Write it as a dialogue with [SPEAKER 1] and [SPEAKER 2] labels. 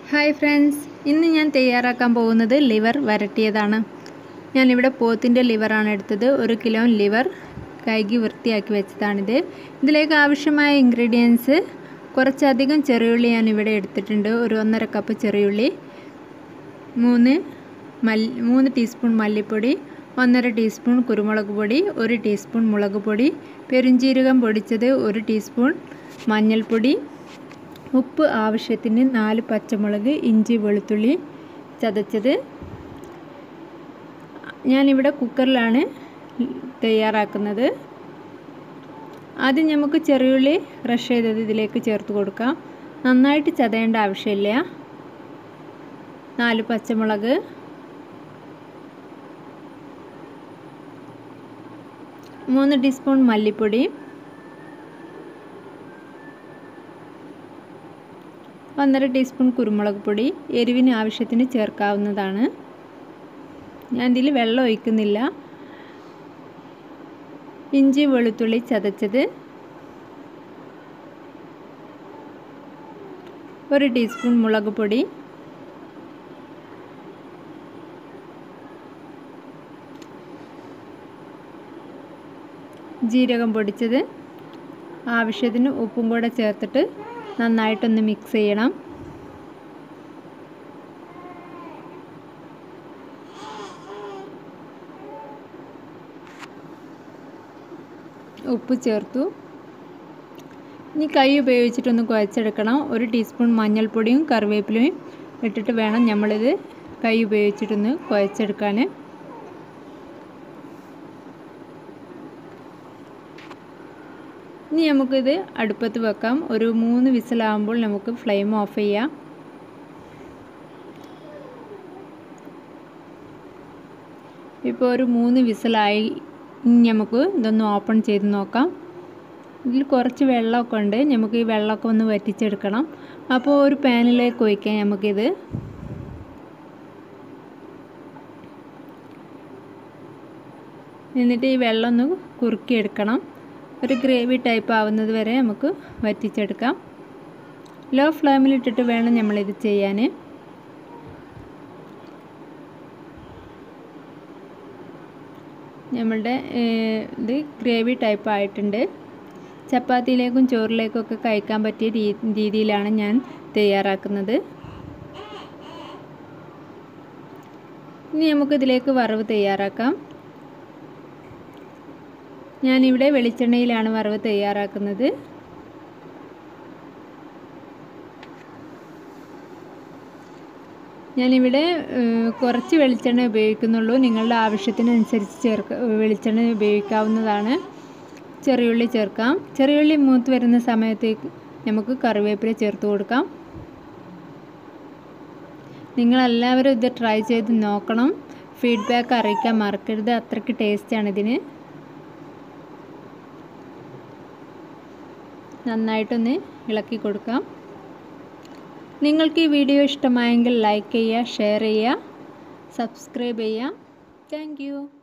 [SPEAKER 1] hi friends ഇന്ന് ഞാൻ തയ്യാറാക്കാൻ പോകുന്നത് ലിവർ വരട്ടിയതാണ് ഞാനിവിടെ പോത്തിൻ്റെ ലിവറാണ് എടുത്തത് ഒരു കിലോ ലിവർ കഴുകി വൃത്തിയാക്കി വെച്ചതാണിത് ഇതിലേക്ക് ആവശ്യമായ ഇൻഗ്രീഡിയൻസ് കുറച്ചധികം ചെറിയുള്ളി ഞാൻ ഇവിടെ എടുത്തിട്ടുണ്ട് ഒരു ഒന്നര കപ്പ് ചെറിയുള്ളി മൂന്ന് മല്ലി മൂന്ന് ടീസ്പൂൺ മല്ലിപ്പൊടി ഒന്നര ടീസ്പൂൺ കുരുമുളക് പൊടി ഒരു ടീസ്പൂൺ മുളക് പൊടി പെരുംജീരകം പൊടിച്ചത് ഒരു ടീസ്പൂൺ മഞ്ഞൾപ്പൊടി ഉപ്പ് ആവശ്യത്തിന് നാല് പച്ചമുളക് ഇഞ്ചി വെളുത്തുള്ളി ചതച്ചത് ഞാനിവിടെ കുക്കറിലാണ് തയ്യാറാക്കുന്നത് ആദ്യം നമുക്ക് ചെറിയുള്ളി ക്രഷ് ചെയ്തത് ഇതിലേക്ക് ചേർത്ത് കൊടുക്കാം നന്നായിട്ട് ചതയേണ്ട ആവശ്യമില്ല നാല് പച്ചമുളക് മൂന്ന് ടീസ്പൂൺ മല്ലിപ്പൊടി ഒന്നര ടീസ്പൂൺ കുരുമുളക് പൊടി എരിവിന് ആവശ്യത്തിന് ചേർക്കാവുന്നതാണ് ഞാൻ ഇതിൽ വെള്ളം ഒഴിക്കുന്നില്ല ഇഞ്ചി വെളുത്തുള്ളി ചതച്ചത് ഒരു ടീസ്പൂൺ മുളക് പൊടി ജീരകം പൊടിച്ചത് ആവശ്യത്തിന് ഉപ്പും കൂടെ ചേർത്തിട്ട് നന്നായിട്ടൊന്ന് മിക്സ് ചെയ്യണം ഉപ്പ് ചേർത്തു ഇനി കൈ ഉപയോഗിച്ചിട്ടൊന്ന് കുഴച്ചെടുക്കണം ഒരു ടീസ്പൂൺ മഞ്ഞൾപ്പൊടിയും കറിവേപ്പിലയും ഇട്ടിട്ട് വേണം നമ്മളിത് കൈ ഉപയോഗിച്ചിട്ടൊന്ന് കുഴച്ചെടുക്കാൻ ഇനി നമുക്കിത് അടുപ്പത്ത് വെക്കാം ഒരു മൂന്ന് വിസിലാകുമ്പോൾ നമുക്ക് ഫ്ലെയിം ഓഫ് ചെയ്യാം ഇപ്പോൾ ഒരു മൂന്ന് വിസിലായി ഇനി നമുക്ക് ഇതൊന്ന് ഓപ്പൺ ചെയ്ത് നോക്കാം ഇതിൽ കുറച്ച് വെള്ളമൊക്കെ ഉണ്ട് നമുക്ക് ഈ വെള്ളമൊക്കെ ഒന്ന് വറ്റിച്ചെടുക്കണം അപ്പോൾ ഒരു പാനിലേക്ക് ഒഴിക്കാം നമുക്കിത് എന്നിട്ട് ഈ വെള്ളം ഒന്ന് കുറുക്കിയെടുക്കണം ഒരു ഗ്രേവി ടൈപ്പ് ആവുന്നത് വരെ നമുക്ക് വറ്റിച്ചെടുക്കാം ലോ ഫ്ലെയിമിലിട്ടിട്ട് വേണം നമ്മളിത് ചെയ്യാൻ നമ്മളുടെ ഇത് ഗ്രേവി ടൈപ്പ് ആയിട്ടുണ്ട് ചപ്പാത്തിയിലേക്കും ചോറിലേക്കും ഒക്കെ കഴിക്കാൻ പറ്റിയ രീതിയിലാണ് ഞാൻ തയ്യാറാക്കുന്നത് ഇനി നമുക്കിതിലേക്ക് വറവ് തയ്യാറാക്കാം ഞാനിവിടെ വെളിച്ചെണ്ണയിലാണ് വറവ് തയ്യാറാക്കുന്നത് ഞാനിവിടെ കുറച്ച് വെളിച്ചെണ്ണ ഉപയോഗിക്കുന്നുള്ളൂ നിങ്ങളുടെ ആവശ്യത്തിനനുസരിച്ച് ചേർക്ക വെളിച്ചെണ്ണ ഉപയോഗിക്കാവുന്നതാണ് ചെറിയുള്ളി ചേർക്കാം ചെറിയുള്ളി മൂത്ത് വരുന്ന സമയത്തേക്ക് നമുക്ക് കറിവേപ്പില ചേർത്ത് കൊടുക്കാം നിങ്ങളെല്ലാവരും ഇത് ട്രൈ ചെയ്ത് നോക്കണം ഫീഡ്ബാക്ക് അറിയിക്കാൻ മറക്കരുത് അത്രയ്ക്ക് ടേസ്റ്റാണ് ഇതിന് നന്നായിട്ടൊന്ന് ഇളക്കി കൊടുക്കാം നിങ്ങൾക്ക് ഈ വീഡിയോ ഇഷ്ടമായെങ്കിൽ ലൈക്ക് ചെയ്യുക ഷെയർ ചെയ്യുക സബ്സ്ക്രൈബ് ചെയ്യുക താങ്ക്